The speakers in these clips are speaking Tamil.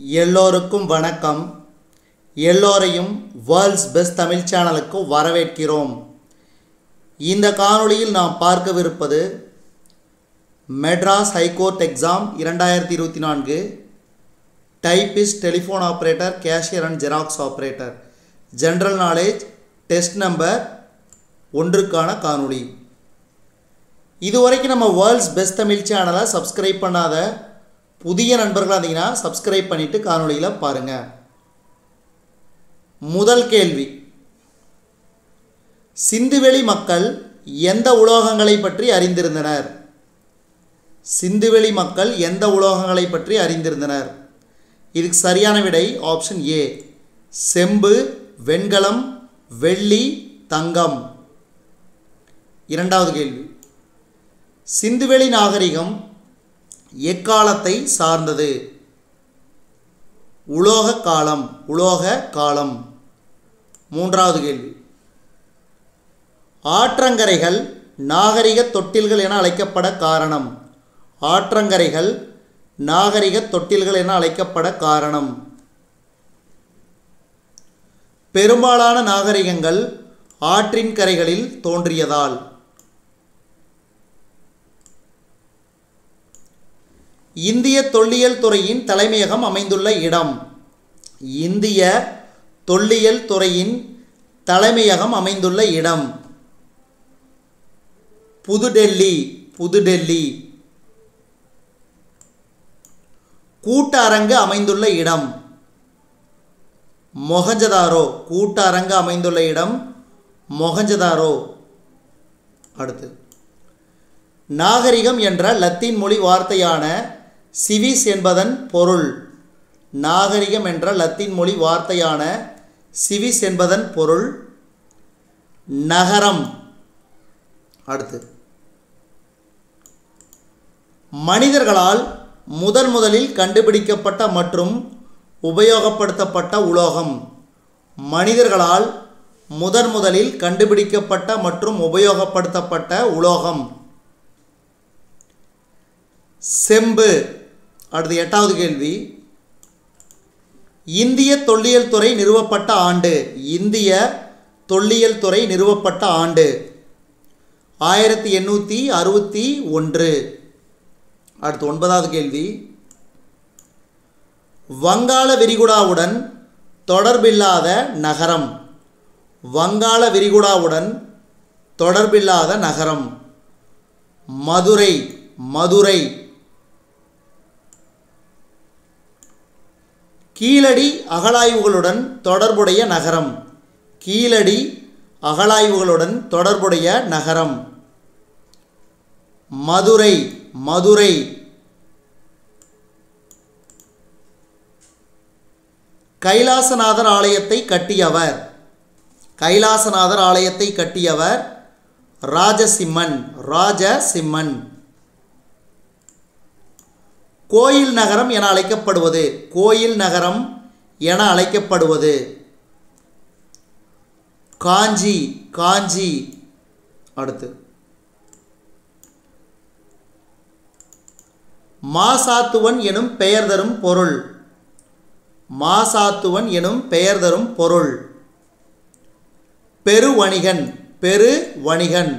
எல்லோருக்கும் வணக்கம் எல்லோரையும் வேர்ல்ட்ஸ் பெஸ்ட் தமிழ் சேனலுக்கு வரவேற்கிறோம் இந்த காணொளியில் நாம் பார்க்கவிருப்பது மெட்ராஸ் ஹைகோர்ட் எக்ஸாம் இரண்டாயிரத்தி இருபத்தி நான்கு typist telephone operator cashier and xerox operator general knowledge test number ஒன்றுக்கான காணொளி இதுவரைக்கும் நம்ம வேர்ல்ட்ஸ் பெஸ்ட் தமிழ் சேனலை சப்ஸ்கிரைப் பண்ணாத புதிய நண்பர்களாக இருந்தீங்கன்னா சப்ஸ்கிரைப் பண்ணிவிட்டு காணொளியில் பாருங்கள் முதல் கேள்வி சிந்துவெளி மக்கள் எந்த உலோகங்களை பற்றி அறிந்திருந்தனர் சிந்துவெளி மக்கள் எந்த உலோகங்களை பற்றி அறிந்திருந்தனர் இதுக்கு சரியான விடை ஆப்ஷன் ஏ செம்பு வெண்கலம் வெள்ளி தங்கம் இரண்டாவது கேள்வி சிந்துவெளி நாகரிகம் எக்காலத்தை சார்ந்தது உலோக காலம் உலோக காலம் மூன்றாவது கேள்வி ஆற்றங்கரைகள் நாகரிக தொட்டில்கள் என அழைக்கப்பட காரணம் ஆற்றங்கரைகள் நாகரிக தொட்டில்கள் என அழைக்கப்பட காரணம் பெரும்பாலான நாகரிகங்கள் ஆற்றின் கரைகளில் தோன்றியதால் இந்திய தொல்லியல் துறையின் தலைமையகம் அமைந்துள்ள இடம் இந்திய தொல்லியல் துறையின் தலைமையகம் அமைந்துள்ள இடம் புதுடெல்லி புதுடெல்லி கூட்டரங்கு அமைந்துள்ள இடம் மொஹஞ்சதாரோ கூட்டரங்கு அமைந்துள்ள இடம் மொஹஞ்சதாரோ அடுத்து நாகரிகம் என்ற லத்தீன் மொழி வார்த்தையான சிவிஸ் என்பதன் பொருள் நாகரிகம் என்ற லத்தீன் மொழி வார்த்தையான சிவிஸ் என்பதன் பொருள் நகரம் அடுத்து மனிதர்களால் முதன் முதலில் கண்டுபிடிக்கப்பட்ட மற்றும் உபயோகப்படுத்தப்பட்ட உலோகம் மனிதர்களால் முதன் முதலில் கண்டுபிடிக்கப்பட்ட மற்றும் உபயோகப்படுத்தப்பட்ட உலோகம் செம்பு அடுத்து எட்டாவது கேள்வி இந்திய தொல்லியல் துறை நிறுவப்பட்ட ஆண்டு இந்திய தொல்லியல் துறை நிறுவப்பட்ட ஆண்டு ஆயிரத்தி எண்ணூற்றி அறுபத்தி ஒன்று அடுத்து ஒன்பதாவது கேள்வி வங்காள விரிகுடாவுடன் தொடர்பில்லாத நகரம் வங்காள விரிகுடாவுடன் தொடர்பில்லாத நகரம் மதுரை மதுரை கீழடி அகழாய்வுகளுடன் தொடர்புடைய நகரம் கீழடி அகழாய்வுகளுடன் தொடர்புடைய நகரம் மதுரை மதுரை கைலாசநாதர் ஆலயத்தை கட்டியவர் கைலாசநாதர் ஆலயத்தை கட்டியவர் ராஜசிம்மன் ராஜசிம்மன் கோயில் நகரம் என அழைக்கப்படுவது கோயில் நகரம் என அழைக்கப்படுவது காஞ்சி காஞ்சி அடுத்து மாசாத்துவன் எனும் பெயர் தரும் பொருள் மாசாத்துவன் எனும் பெயர் தரும் பொருள் பெருவணிகன் பெரு வணிகன்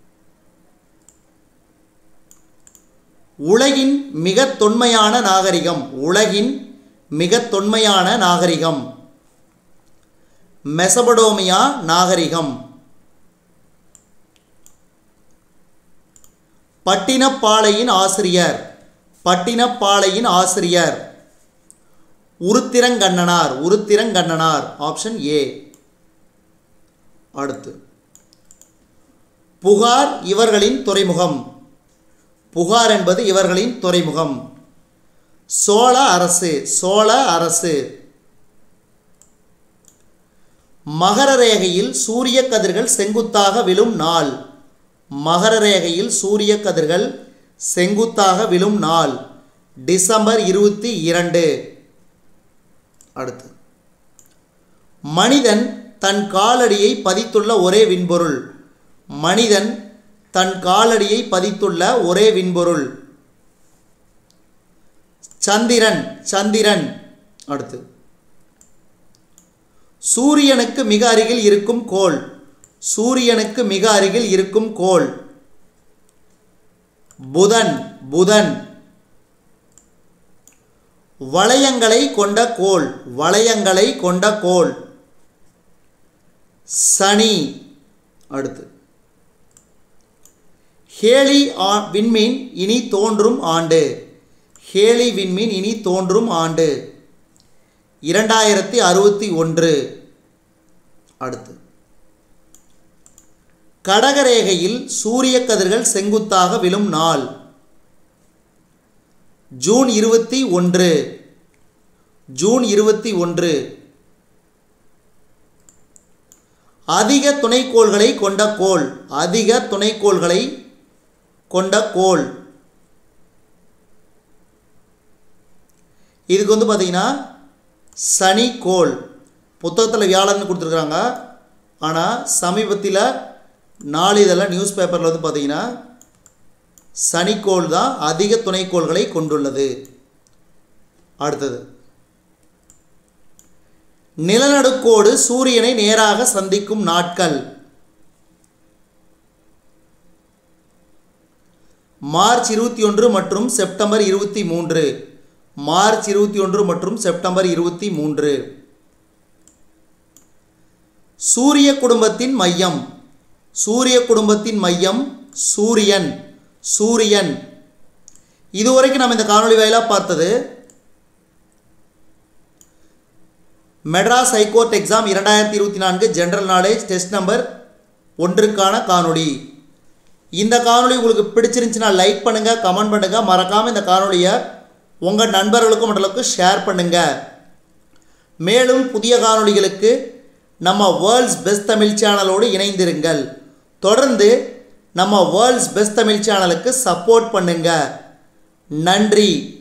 உலகின் மிக தொன்மையான நாகரிகம் உலகின் மிக தொன்மையான நாகரிகம் மெசபடோமியா நாகரிகம் பட்டினப்பாளையின் ஆசிரியர் பட்டினப்பாளையின் ஆசிரியர் உருத்திரங்கண்ணனார் உருத்திரங்கண்ணனார் ஆப்ஷன் ஏ அடுத்து புகார் இவர்களின் துறைமுகம் புகார் என்பது இவர்களின் துறைமுகம் சோழ அரசு சோழ அரசு மகர ரேகையில் சூரிய கதிர்கள் செங்குத்தாக விழும் நாள் மகர ரேகையில் சூரிய கதிர்கள் செங்குத்தாக விழும் நாள் டிசம்பர் இருபத்தி இரண்டு அடுத்து மனிதன் தன் காலடியை பதித்துள்ள ஒரே விண்பொருள் மனிதன் தன் காலடியை பதித்துள்ள ஒரே விண்பொருள் சந்திரன் சந்திரன் அடுத்து சூரியனுக்கு மிக அருகில் இருக்கும் கோள் சூரியனுக்கு மிக அருகில் இருக்கும் கோள் புதன் புதன் வளையங்களை கொண்ட கோள் வளையங்களை கொண்ட கோள் சனி அடுத்து ஹேலி ஆ- விண்மீன் இனி தோன்றும் ஆண்டு ஹேலி விண்மீன் இனி தோன்றும் ஆண்டு இரண்டாயிரத்தி அறுபத்தி ஒன்று அடுத்து கடகரேகையில் சூரிய கதிர்கள் செங்குத்தாக விழும் நாள் ஜூன் இருபத்தி ஒன்று ஜூன் இருபத்தி ஒன்று அதிக துணைக்கோள்களை கொண்ட கோள் அதிக துணைக்கோள்களை கொண்ட கோள் இதுக்கு வந்து பார்த்தீங்கன்னா சனி கோள் புத்தகத்தில் வியாழன்னு கொடுத்துருக்குறாங்க ஆனால் சமீபத்தில் நாளிதழில் நியூஸ் பேப்பரில் வந்து பார்த்தீங்கன்னா சனிக்கோள் தான் அதிக துணைக்கோள்களை கொண்டுள்ளது அடுத்தது நிலநடுக்கோடு சூரியனை நேராக சந்திக்கும் நாட்கள் மார்ச் இருபத்தி ஒன்று மற்றும் செப்டம்பர் இருபத்தி மூன்று மார்ச் இருபத்தி ஒன்று மற்றும் செப்டம்பர் இருபத்தி மூன்று சூரிய குடும்பத்தின் மையம் சூரிய குடும்பத்தின் மையம் சூரியன் சூரியன் இதுவரைக்கும் நம்ம இந்த காணொளி வாயிலாக பார்த்தது மெட்ராஸ் ஹைகோர்ட் எக்ஸாம் இரண்டாயிரத்தி இருபத்தி நான்கு ஜென்ரல் நாலேஜ் டெஸ்ட் நம்பர் ஒன்றுக்கான காணொளி இந்த காணொளி உங்களுக்கு பிடிச்சிருந்துச்சுன்னா லைக் பண்ணுங்கள் கமெண்ட் பண்ணுங்கள் மறக்காமல் இந்த காணொளியை உங்கள் நண்பர்களுக்கும் மற்றவர்களுக்கும் ஷேர் பண்ணுங்கள் மேலும் புதிய காணொளிகளுக்கு நம்ம வேர்ல்ட்ஸ் பெஸ்ட் தமிழ் சேனலோடு இணைந்திருங்கள் தொடர்ந்து நம்ம வேர்ல்ட்ஸ் பெஸ்ட் தமிழ் சேனலுக்கு சப்போர்ட் பண்ணுங்கள் நன்றி